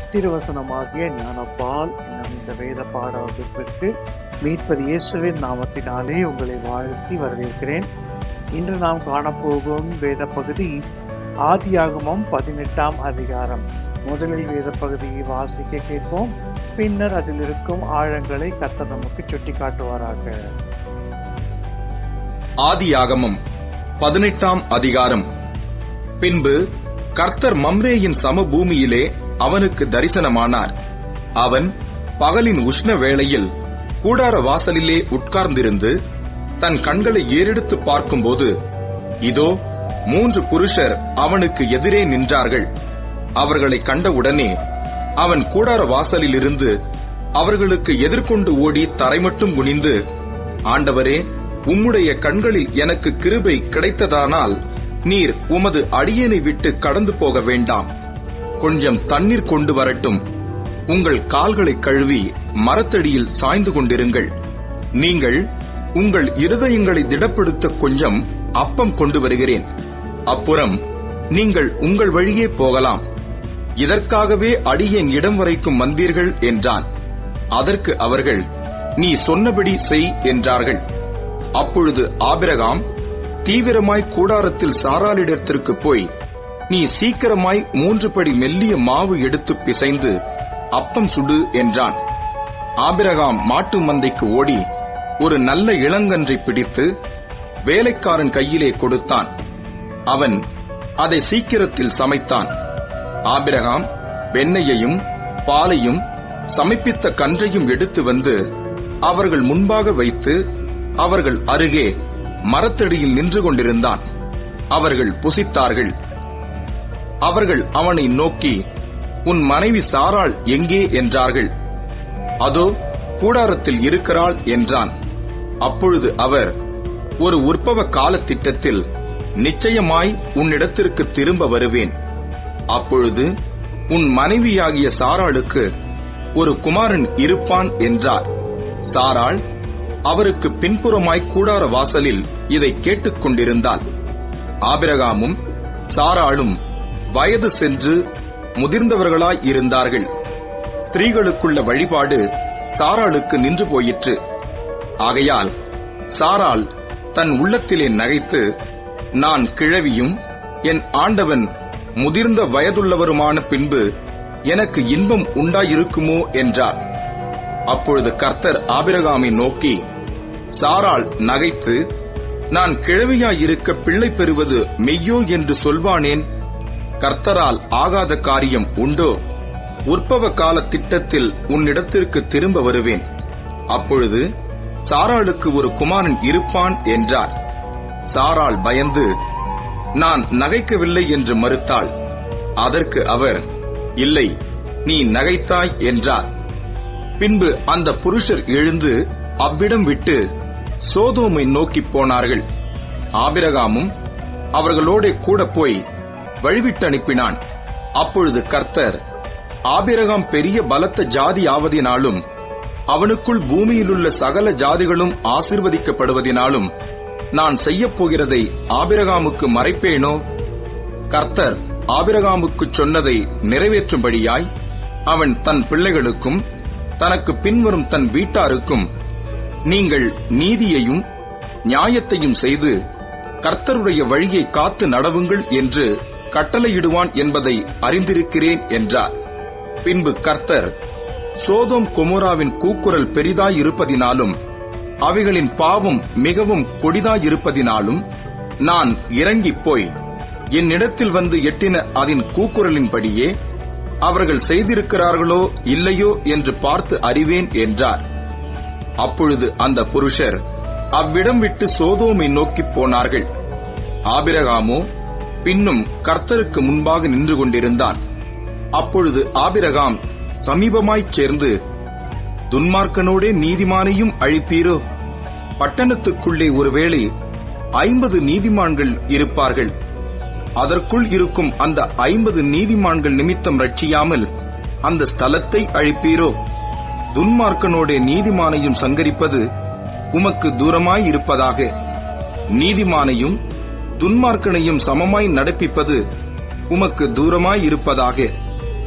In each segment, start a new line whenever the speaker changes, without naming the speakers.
திருவசனமாகிய ஞானப்பால் என்னும் இந்த வேத பாட வகுப்பிற்கு மீட்பர் இயேசுவின் நாமத்தினாலே உங்களை வாழ்த்தி வரவேற்கிறேன் இன்று நாம் காணப்போகும் வேத பகுதி ஆதியாகமம் பதினெட்டாம் அதிகாரம் முதலில் வேத பகுதியை வாசிக்க கேட்போம் பின்னர் அதில் இருக்கும் ஆழங்களை கர்த்தர் நமக்கு சுட்டி காட்டுவாராக
ஆதியாகமம் பதினெட்டாம் அதிகாரம் பின்பு கர்த்தர் மம்ரேயின் சமபூமியிலே அவனுக்கு தரிசனமானார் அவன் பகலின் உஷ்ண வேளையில் கூடார வாசலிலே உட்கார்ந்திருந்து தன் கண்களை ஏறெடுத்து பார்க்கும்போது இதோ மூன்று புருஷர் அவனுக்கு எதிரே நின்றார்கள் அவர்களை கண்டவுடனே அவன் கூடார வாசலிலிருந்து அவர்களுக்கு எதிர்கொண்டு ஓடி தரைமட்டும் குனிந்து ஆண்டவரே உம்முடைய கண்களில் எனக்கு கிருபை கிடைத்ததானால் நீர் உமது அடியனை விட்டு கடந்து போக வேண்டாம் கொஞ்சம் தண்ணீர் கொண்டு வரட்டும் உங்கள் கால்களை கழுவி மரத்தடியில் சாய்ந்து கொண்டிருங்கள் நீங்கள் உங்கள் இருதயங்களை திடப்படுத்த கொஞ்சம் அப்பம் கொண்டு வருகிறேன் அப்புறம் நீங்கள் உங்கள் வழியே போகலாம் இதற்காகவே அடியேன் இடம் வரைக்கும் வந்தீர்கள் என்றான் அதற்கு அவர்கள் நீ சொன்னபடி செய் என்றார்கள் அப்பொழுது ஆபிரகாம் தீவிரமாய் கூடாரத்தில் சாராளிடத்திற்கு போய் நீ சீக்கிரமாய் மூன்று படி மெல்லிய மாவு எடுத்து பிசைந்து அப்பம் சுடு என்றான் ஆபிரகாம் மாட்டு மந்தைக்கு ஓடி ஒரு நல்ல இளங்கன்றை பிடித்து வேலைக்காரன் கையிலே கொடுத்தான் அவன் அதை சீக்கிரத்தில் சமைத்தான் ஆபிரகாம் வெண்ணெயையும் பாலையும் சமைப்பித்த கன்றையும் எடுத்து வந்து அவர்கள் முன்பாக வைத்து அவர்கள் அருகே மரத்தடியில் நின்று கொண்டிருந்தான் அவர்கள் புசித்தார்கள் அவர்கள் அவனை நோக்கி உன் மனைவி சாராள் எங்கே என்றார்கள் அதோ கூடாரத்தில் இருக்கிறாள் என்றான் அப்பொழுது அவர் ஒரு உற்பவ கால திட்டத்தில் நிச்சயமாய் உன்னிடத்திற்கு திரும்ப வருவேன் அப்பொழுது உன் மனைவியாகிய சாராளுக்கு ஒரு குமாரன் இருப்பான் என்றார் சாராள் அவருக்கு பின்புறமாய் கூடார வாசலில் இதை கேட்டுக் கொண்டிருந்தாள் ஆபிரகாமும் சாராளும் வயது சென்று முதிர்ந்தவர்களாய் இருந்தார்கள் ஸ்திரீகளுக்குள்ள வழிபாடு சாராளுக்கு நின்று போயிற்று ஆகையால் சாராள் தன் உள்ளத்திலே நகைத்து நான் கிழவியும் என் ஆண்டவன் முதிர்ந்த வயதுள்ளவருமான பின்பு எனக்கு இன்பம் உண்டாயிருக்குமோ என்றார் அப்பொழுது கர்த்தர் ஆபிரகாமை நோக்கி சாராள் நகைத்து நான் கிழவியாயிருக்க பிள்ளை பெறுவது மெய்யோ என்று சொல்வானேன் கர்த்தரால் ஆகாத காரியம் உண்டோ உற்பவ கால திட்டத்தில் உன்னிடத்திற்கு திரும்ப வருவேன் அப்பொழுது சாராளுக்கு ஒரு குமாரன் இருப்பான் என்றார் சாராள் பயந்து நான் நகைக்கவில்லை என்று மறுத்தாள் அதற்கு அவர் இல்லை நீ நகைத்தாய் என்றார் பின்பு அந்த புருஷர் எழுந்து அவ்விடம் விட்டு சோதோமை நோக்கிப் போனார்கள் ஆபிரகாமும் அவர்களோட கூட போய் வழிவிட்டு அனுப்பினான் அப்பொழுது கர்த்தர் ஆபிரகாம் பெரிய பலத்த ஜாதி ஆவதினாலும் அவனுக்குள் பூமியிலுள்ள சகல ஜாதிகளும் ஆசிர்வதிக்கப்படுவதினாலும் நான் செய்யப் போகிறதை ஆபிரகாமுக்கு மறைப்பேனோ கர்த்தர் ஆபிரகாமுக்குச் சொன்னதை நிறைவேற்றும்படியாய் அவன் தன் பிள்ளைகளுக்கும் தனக்கு பின்வரும் தன் வீட்டாருக்கும் நீங்கள் நீதியையும் நியாயத்தையும் செய்து கர்த்தருடைய வழியை காத்து நடவுங்கள் என்று கட்டளையிடுவான் என்பதை அறிந்திருக்கிறேன் என்றார் பின்பு கர்த்தர் சோதோம் கொமோராவின் கூக்குரல் பெரிதாயிருப்பதினாலும் அவைகளின் பாவம் மிகவும் கொடிதாயிருப்பதினாலும் நான் இறங்கிப் போய் என்னிடத்தில் வந்து எட்டின அதன் கூக்குரலின்படியே அவர்கள் செய்திருக்கிறார்களோ இல்லையோ என்று பார்த்து அறிவேன் என்றார் அப்பொழுது அந்த புருஷர் அவ்விடம் விட்டு சோதோமை நோக்கிப் போனார்கள் ஆபிரகாமோ பின்னும் கர்த்தருக்கு முன்பாக நின்று கொண்டிருந்தான் அப்பொழுது ஆபிரகாம் சமீபமாய்ச் சேர்ந்து துன்மார்க்கனோடே நீதிமானையும் அழிப்பீரோ பட்டணத்துக்குள்ளே ஒருவேளை ஐம்பது நீதிமான்கள் இருப்பார்கள் அதற்குள் இருக்கும் அந்த ஐம்பது நீதிமான்கள் நிமித்தம் ரட்சியாமல் அந்த ஸ்தலத்தை அழிப்பீரோ துன்மார்க்கனோடே நீதிமானையும் சங்கரிப்பது உமக்கு தூரமாயிருப்பதாக நீதிமானையும் துன்மார்க்கனையும் சமமாய் நடப்பிப்பது உமக்கு தூரமாயிருப்பதாக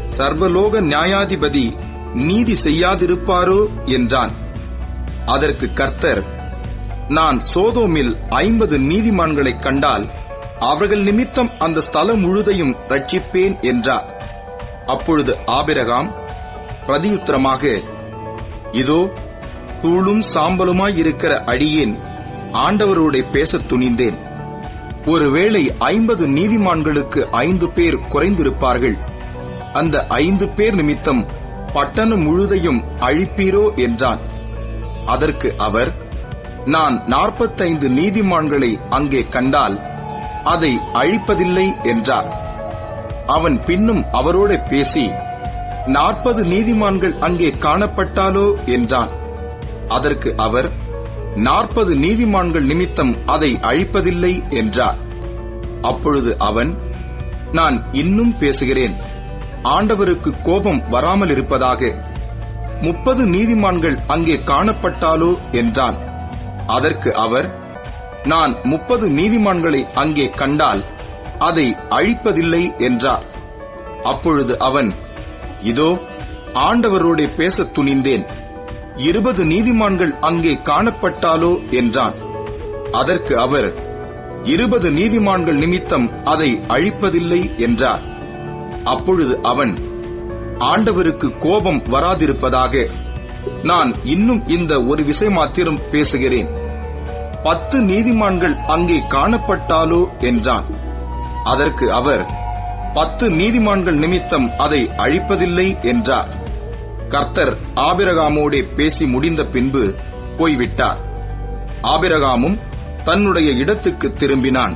சர்வலோக நியாயாதிபதி நீதி செய்யாதிருப்பாரோ என்றான் அதற்கு கர்த்தர் நான் சோதோமில் ஐம்பது நீதிமான்களைக் கண்டால் அவர்கள் நிமித்தம் அந்த ஸ்தலம் முழுதையும் ரட்சிப்பேன் என்றார் அப்பொழுது ஆபிரகாம் பிரதியுத்தரமாக இதோ தூளும் சாம்பலுமாய் இருக்கிற அடியேன் ஆண்டவரோட பேசத் துணிந்தேன் ஒருவேளை ஐம்பது நீதிமான்களுக்கு ஐந்து பேர் குறைந்திருப்பார்கள் அந்த ஐந்து பேர் நிமித்தம் பட்டணம் முழுதையும் அழிப்பீரோ என்றான் அதற்கு அவர் நான் நாற்பத்தைந்து நீதிமான்களை அங்கே கண்டால் அதை அழிப்பதில்லை என்றார் அவன் பின்னும் அவரோட பேசி நாற்பது நீதிமான்கள் அங்கே காணப்பட்டாலோ என்றான் அதற்கு அவர் நாற்பது நீதிமான்கள் நிமித்தம் அதை அழிப்பதில்லை என்றார் அப்பொழுது அவன் நான் இன்னும் பேசுகிறேன் ஆண்டவருக்கு கோபம் வராமல் இருப்பதாக முப்பது நீதிமான்கள் அங்கே காணப்பட்டாலோ என்றான் அதற்கு அவர் நான் முப்பது நீதிமான்களை அங்கே கண்டால் அதை அழிப்பதில்லை என்றார் அப்பொழுது அவன் இதோ ஆண்டவரோட பேசத் துணிந்தேன் இருபது நீதிமான்கள் அங்கே காணப்பட்டாலோ என்றான் அதற்கு அவர் இருபது நீதிமான்கள் நிமித்தம் அதை அழிப்பதில்லை என்றார் அப்பொழுது அவன் ஆண்டவருக்கு கோபம் வராதிருப்பதாக நான் இன்னும் இந்த ஒரு விசை மாத்திரம் பேசுகிறேன் பத்து நீதிமான்கள் அங்கே காணப்பட்டாலோ என்றான் அதற்கு அவர் பத்து நீதிமான்கள் நிமித்தம் அதை அழிப்பதில்லை என்றார் கர்த்தர் ஆபிரகாமோடே பேசி முடிந்த பின்பு போய்விட்டார் ஆபிரகாமும் தன்னுடைய இடத்துக்கு திரும்பினான்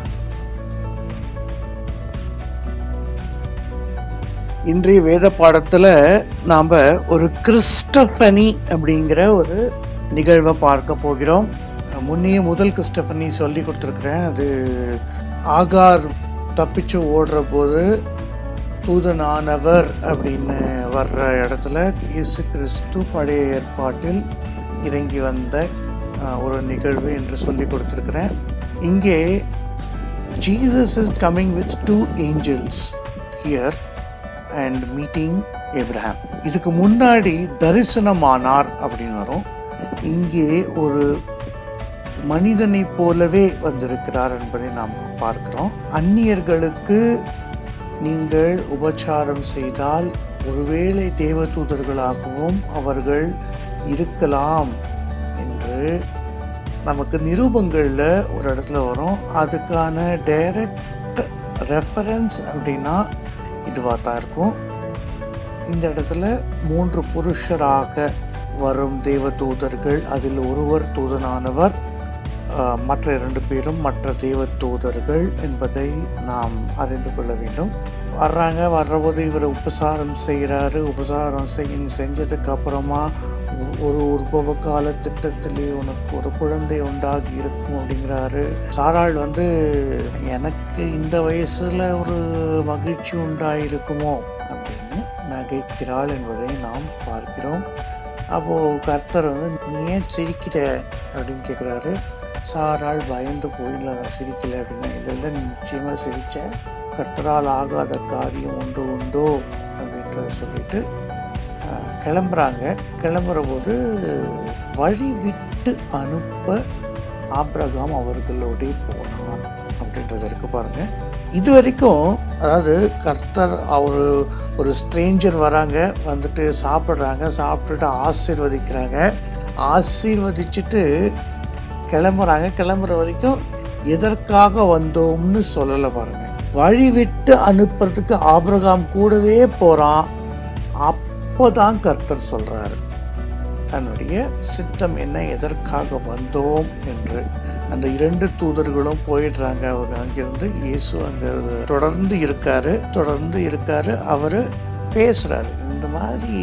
இன்றைய வேத பாடத்துல நாம ஒரு கிறிஸ்டபனி அப்படிங்கிற ஒரு நிகழ்வை பார்க்க போகிறோம் முன்னையே முதல் கிறிஸ்டபனி சொல்லி கொடுத்துருக்குறேன் அது ஆகார் தப்பிச்சு ஓடுற போது தூதனானவர் அப்படின்னு வர்ற இடத்துல இயேசு கிறிஸ்து பழைய ஏற்பாட்டில் இறங்கி வந்த அஹ், ஒரு நிகழ்வு என்று சொல்லி கொடுத்துருக்குறேன் இங்கே Jesus is coming with two angels here and meeting Abraham இதுக்கு முன்னாடி தரிசனமானார் அப்படின்னு வரும் இங்கே ஒரு மனிதனைப் போலவே வந்திருக்கிறார் என்பதை நாம் பார்க்கிறோம் அந்நியர்களுக்கு நீங்கள் உபச்சாரம் செய்தால் ஒருவேளை தேவதூதர்களாகவும் அவர்கள் இருக்கலாம் என்று நமக்கு நிரூபங்களில் ஒரு இடத்துல வரும் அதுக்கான டைரக்ட் ரெஃபரன்ஸ் அப்படின்னா இதுவாக தான் இருக்கும் இந்த இடத்துல மூன்று புருஷராக வரும் தேவ தூதர்கள் அதில் ஒருவர் தூதனானவர் ஆஹ், மற்ற இரண்டு பேரும் மற்ற தேவ தூதர்கள் என்பதை நாம் அறிந்து கொள்ள வேண்டும் வர்றாங்க வர்றபோது இவர் உபசாரம் செய்கிறாரு உபசாரம் செய் செஞ்சதுக்கு அப்புறமா ஒ- ஒரு உற்பவ கால திட்டத்திலே உனக்கு ஒரு குழந்தை உண்டாகி இருக்கும் அப்படிங்கிறாரு சாராள் வந்து எனக்கு இந்த வயசுல ஒரு மகிழ்ச்சி உண்டாயிருக்குமோ அப்படின்னு நகைக்கிறாள் என்பதை நாம் பார்க்கிறோம் அப்போ கர்த்தர் வந்து நீ ஏன் சிரிக்கிற அப்படின்னு கேட்குறாரு சாராள் பயந்து போய் இல்லை நான் சிரிக்கல அப்படின்னா இல்லை இல்லை நீ நிச்சயமா சிரிச்ச கர்த்தரால் ஆகாத காரியம் ஒன்று உண்டோ அப்படின்றத சொல்லிட்டு ஆஹ், கிளம்புறாங்க கிளம்புற போது வழி விட்டு அனுப்ப ஆபிரகாம் அவர்களோடே போனான் அப்படின்றது இருக்கு பாருங்க இது வரைக்கும் அதாவது கர்த்தர் அவர் ஒரு ஸ்ட்ரேஞ்சர் வராங்க வந்துட்டு சாப்பிட்றாங்க சாப்பிட்டுட்டு ஆசீர்வதிக்கிறாங்க ஆசீர்வதிச்சுட்டு கிளம்புறாங்க கிளம்புற வரைக்கும் எதற்காக வந்தோம்னு சொல்லலை பாருங்க வழி விட்டு அனுப்புறதுக்கு ஆபிரகாம் கூடவே போறான் அப்போதான் கர்த்தர் சொல்றாரு தன்னுடைய சித்தம் என்ன எதற்காக வந்தோம் என்று அந்த இரண்டு தூதர்களும் போயிடுறாங்க அவங்க அங்கிருந்து இயேசு அங்க தொடர்ந்து இருக்காரு தொடர்ந்து இருக்காரு அவரு பேசுறாரு இந்த மாதிரி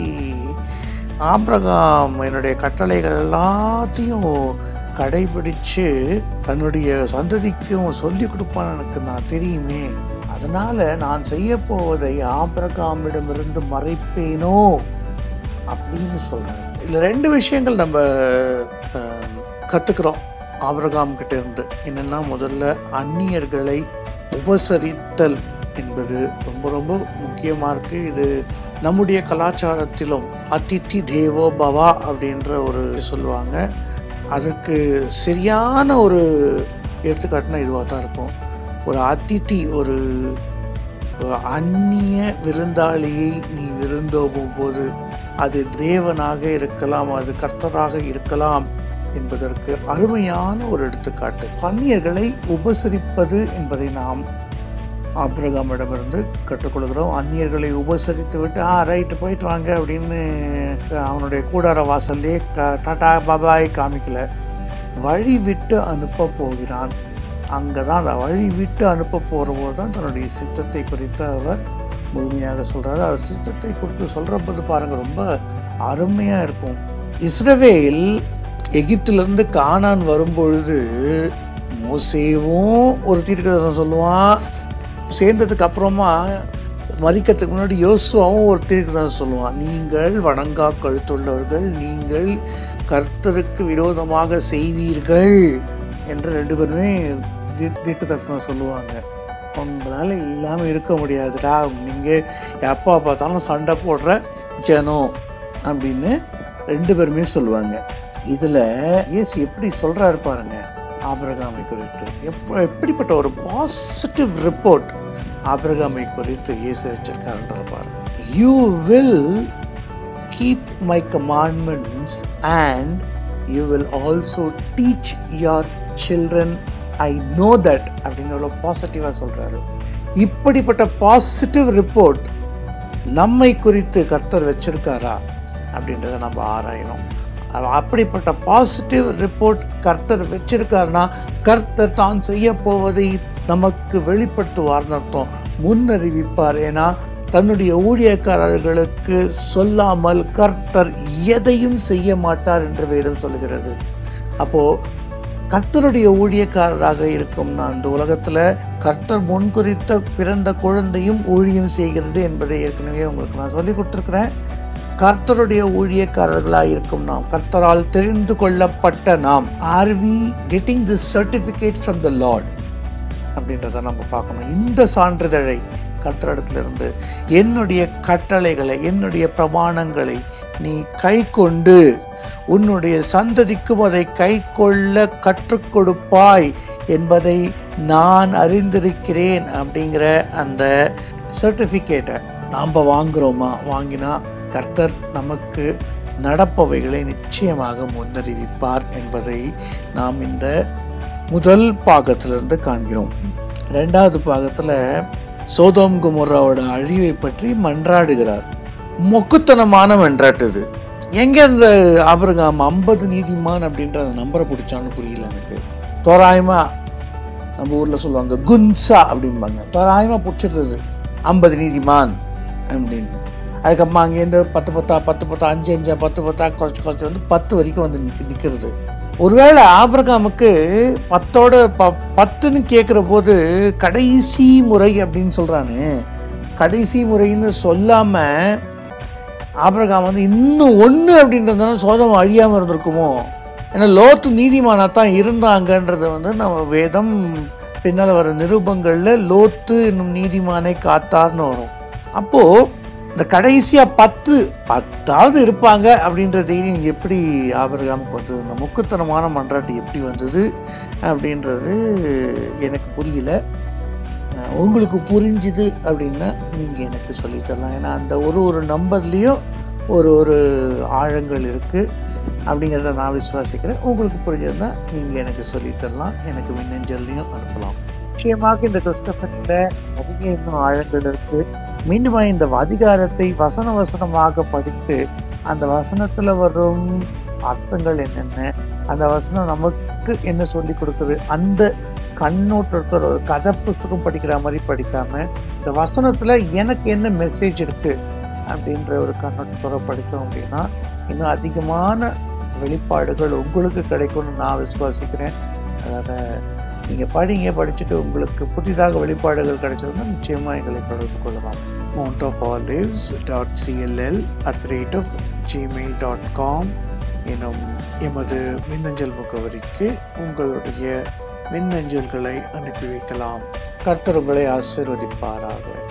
ஆபிரகாம் என்னுடைய கட்டளைகள் எல்லாத்தையும் கடைபிடிச்சு தன்னுடைய சந்ததிக்கும் சொல்லி கொடுப்பான்னு எனக்கு நான் தெரியுமே அதனால நான் செய்ய போவதை ஆபிரகாமிடமிருந்து மறைப்பேனோ அப்படின்னு சொல்றாரு இதுல ரெண்டு விஷயங்கள் நம்ம அஹ், கத்துக்கிறோம் ஆபிரகாம் கிட்ட இருந்து என்னன்னா முதல்ல அந்நியர்களை உபசரித்தல் என்பது ரொம்ப ரொம்ப முக்கியமா இருக்கு இது நம்முடைய கலாச்சாரத்திலும் அதித்தி தேவோ பவா அப்படின்ற ஒரு சொல்லுவாங்க அதற்கு சரியான ஒரு எடுத்துக்காட்டுனா இதுவாக தான் இருக்கும் ஒரு அதித்தி ஒரு ஒரு அந்நிய விருந்தாளியை நீ விருந்தோகும் போது அது தேவனாக இருக்கலாம் அது கர்த்தராக இருக்கலாம் என்பதற்கு அருமையான ஒரு எடுத்துக்காட்டு அந்நியர்களை உபசரிப்பது என்பதை நாம் ஆபிரகாமிடமிருந்து கற்றுக்கொள்கிறோம் அந்நியர்களை உபசரித்து விட்டு ஆ ரைட்டு போயிட்டு வாங்க அப்படின்னு அவனுடைய கூடார வாசல்லே க டாடா பாபாய் காமிக்கல வழி விட்டு அனுப்ப போகிறான் அங்கே தான் அந்த வழி விட்டு அனுப்ப போகிறபோது தான் தன்னுடைய சித்தத்தை குறித்து அவர் முழுமையாக சொல்கிறாரு அவர் சித்தத்தை குறித்து சொல்கிற போது பாருங்கள் ரொம்ப அருமையாக இருக்கும் இஸ்ரவேல் எகிப்திலிருந்து கானான் வரும்பொழுது மோசேவும் ஒரு தீர்க்கதரிசனம் சொல்லுவான் சேர்ந்ததுக்கு அப்புறமா மதிக்கிறதுக்கு முன்னாடி யோசுவாவும் ஒரு தீர்க்கதரிசனம் சொல்லுவான் நீங்கள் வணங்கா கழுத்துள்ளவர்கள் நீங்கள் கர்த்தருக்கு விரோதமாக செய்வீர்கள் என்று ரெண்டு பேருமே தீர்- தீர்க்க தரிசனம் சொல்லுவாங்க உங்களால் இல்லாமல் இருக்க முடியாதுடா நீங்கள் எப்போ பார்த்தாலும் சண்டை போடுற ஜனம் அப்படின்னு ரெண்டு பேருமே சொல்லுவாங்க இதில் இயேசு எப்படி சொல்கிறாரு பாருங்க ஆபிரகாமை குறித்து எப்ப எப்படிப்பட்ட ஒரு பாசிட்டிவ் ரிப்போர்ட் ஆபிரகாமை குறித்து இயேசு வச்சிருக்காருன்றத பாருங்க you will keep my commandments and you will also teach your children I know that அப்படின்னு எவ்வளோ பாசிட்டிவாக சொல்கிறாரு இப்படிப்பட்ட பாசிட்டிவ் ரிப்போர்ட் நம்மை குறித்து கர்த்தர் வச்சிருக்காரா அப்படின்றத நம்ம ஆராயணும் அவ- அப்படிப்பட்ட பாசிட்டிவ் ரிப்போர்ட் கர்த்தர் வச்சிருக்காருன்னா கர்த்தர் தான் செய்ய போவதை நமக்கு வெளிப்படுத்துவார்னு அர்த்தம் முன்னறிவிப்பார் ஏன்னா தன்னுடைய ஊழியக்காரர்களுக்கு சொல்லாமல் கர்த்தர் எதையும் செய்ய மாட்டார் என்று வேதம் சொல்லுகிறது அப்போ கர்த்தருடைய ஊழியக்காரராக இருக்கும்னா அந்த உலகத்துல கர்த்தர் முன்குறித்த பிறந்த குழந்தையும் ஊழியம் செய்கிறது என்பதை ஏற்கனவே உங்களுக்கு நான் சொல்லி கொடுத்துருக்கிறேன் கர்த்தருடைய ஊழியக்காரர்களாக இருக்கும் நாம் கர்த்தரால் தெரிந்து கொள்ளப்பட்ட நாம் are we getting the certificate from the Lord அப்படின்றத நம்ம பார்க்கணும் இந்த சான்றிதழை கர்த்தரிடத்திலிருந்து என்னுடைய கட்டளைகளை என்னுடைய பிரமாணங்களை நீ கை கொண்டு உன்னுடைய சந்ததிக்கும் அதை கை கொள்ள கற்றுக் கொடுப்பாய் என்பதை நான் அறிந்திருக்கிறேன் அப்படிங்கிற அந்த சர்டிஃபிகேட்டை நாம் வாங்குறோமா வாங்கினா கர்த்தர் நமக்கு நடப்பவைகளை நிச்சயமாக முன்னறிவிப்பார் என்பதை நாம் இந்த முதல் பாகத்திலிருந்து காண்கிறோம் ரெண்டாவது பாகத்தில் சோதோம் குமராவோட அழிவை பற்றி மன்றாடுகிறார் மொக்குத்தனமான மன்றாட்டு இது எங்க இந்த ஆபிரகாம் ஐம்பது நீதிமான் அப்படின்ற அந்த நம்பரை பிடிச்சான்னு புரியல எனக்கு தோராயமா நம்ம ஊர்ல சொல்லுவாங்க குன்சா அப்படிம்பாங்க தோராயமா பிடிச்சிடுறது ஐம்பது நீதிமான் அப்படின்னு அதுக்கப்புறமா அங்கேருந்து பத்து பத்தா பத்து பத்தா அஞ்சு அஞ்சா பத்து பத்தா குறைச்சி குறைச்சி வந்து பத்து வரைக்கும் வந்து நிக்க நிற்கிறது ஒருவேளை ஆபிரகாமுக்கு பத்தோட ப பத்துன்னு கேட்குற போது கடைசி முறை அப்படின்னு சொல்றானே கடைசி முறைன்னு சொல்லாம ஆபிரகாம் வந்து இன்னும் ஒன்று அப்படின்றதுனால சோதம் அழியாமல் இருந்திருக்குமோ ஏன்னா லோத்து நீதிமானா தான் இருந்தாங்கன்றத வந்து நம்ம வேதம் பின்னால் வர நிருபங்களில் லோத்து என்னும் நீதிமானை காத்தார்னு வரும் அப்போ இந்த கடைசியா பத்து பத்தாவது இருப்பாங்க அப்படின்ற தைரியம் எப்படி ஆபிரகாமுக்கு வந்தது இந்த முக்குத்தனமான மன்றாட்டு எப்படி வந்தது அப்படின்றது எனக்கு புரியல அஹ் உங்களுக்கு புரிஞ்சுது அப்படின்னா நீங்கள் எனக்கு சொல்லித் தரலாம் ஏன்னா அந்த ஒரு ஒரு நம்பர்லேயும் ஒரு ஒரு ஆழங்கள் இருக்குது அப்படிங்கிறத நான் விசுவாசிக்கிறேன் உங்களுக்கு புரிஞ்சதுன்னா நீங்கள் எனக்கு சொல்லித் தரலாம் எனக்கு மின்னஞ்சல்லையும் அனுப்பலாம் நிச்சயமாக இந்த கிறிஸ்டபனில் நிறைய இன்னும் ஆழங்கள் இருக்குது மீண்டும் இந்த அதிகாரத்தை வசன வசனமாக படித்து அந்த வசனத்தில் வரும் அர்த்தங்கள் என்னென்ன அந்த வசனம் நமக்கு என்ன சொல்லி கொடுக்குது அந்த கண்ணோட்டத்தோட ஒரு கதை புஸ்தகம் படிக்கிற மாதிரி படிக்காம இந்த வசனத்துல எனக்கு என்ன மெசேஜ் இருக்கு அப்படின்ற ஒரு கண்ணோட்டத்தோட படித்தோம் அப்படின்னா இன்னும் அதிகமான வெளிப்பாடுகள் உங்களுக்கு கிடைக்கும்னு நான் விசுவாசிக்கிறேன் அதனால் நீங்கள் படிங்க படிச்சுட்டு உங்களுக்கு புதிதாக வெளிப்பாடுகள் கிடைச்சதுன்னா நிச்சயமாக எங்களை தொடர்பு கொள்ளலாம் Mount of Olives dot CLL at rate of Gmail dot com எனும் எமது மின்னஞ்சல் முகவரிக்கு உங்களுடைய மின்னஞ்சல்களை அனுப்பி வைக்கலாம் கர்த்தர் உங்களை ஆசீர்வதிப்பாராக